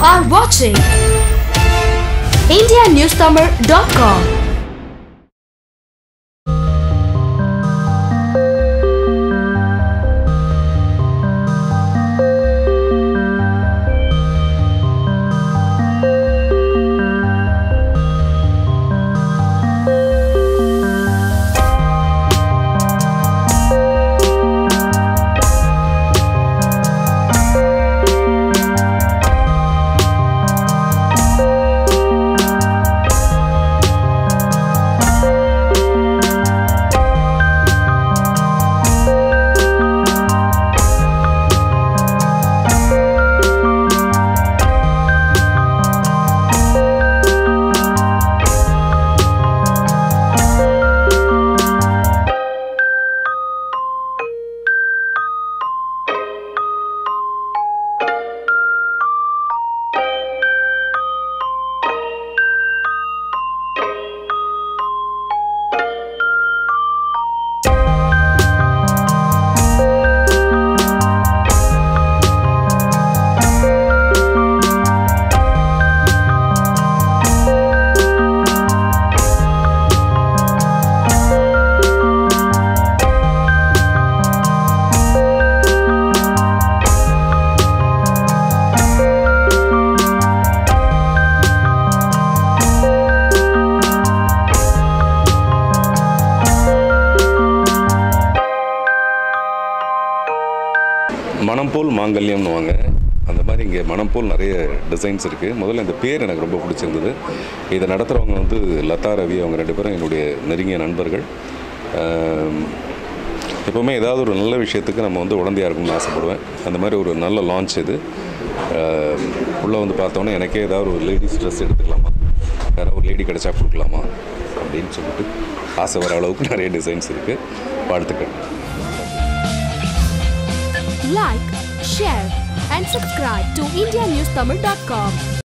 are watching IndiaNewsTamil.com. மனம் போல் மாங்கல்யம்னு வாங்க அந்த மாதிரி இங்கே மனம் போல் நிறைய டிசைன்ஸ் இருக்குது முதல்ல இந்த பேர் எனக்கு ரொம்ப பிடிச்சிருந்தது இதை நடத்துகிறவங்க வந்து லதா ரவி அவங்க ரெண்டு பேரும் என்னுடைய நெருங்கிய நண்பர்கள் ஆம், எப்போவுமே ஏதாவது ஒரு நல்ல விஷயத்துக்கு நம்ம வந்து உடந்தையாக இருக்கணும்னு ஆசைப்படுவேன் அந்த மாதிரி ஒரு நல்ல லான்ச் இது உள்ளே வந்து பார்த்தோன்னே எனக்கே ஏதாவது ஒரு லேடிஸ் ட்ரெஸ் எடுத்துக்கலாமா யாராவது ஒரு லேடி கிடச்சா கொடுக்கலாமா அப்படின்னு சொல்லிட்டு ஆசை வர அளவுக்கு நிறைய டிசைன்ஸ் இருக்குது வாழ்த்துக்கள் Like, share, and subscribe to IndiaNewsTamil.com.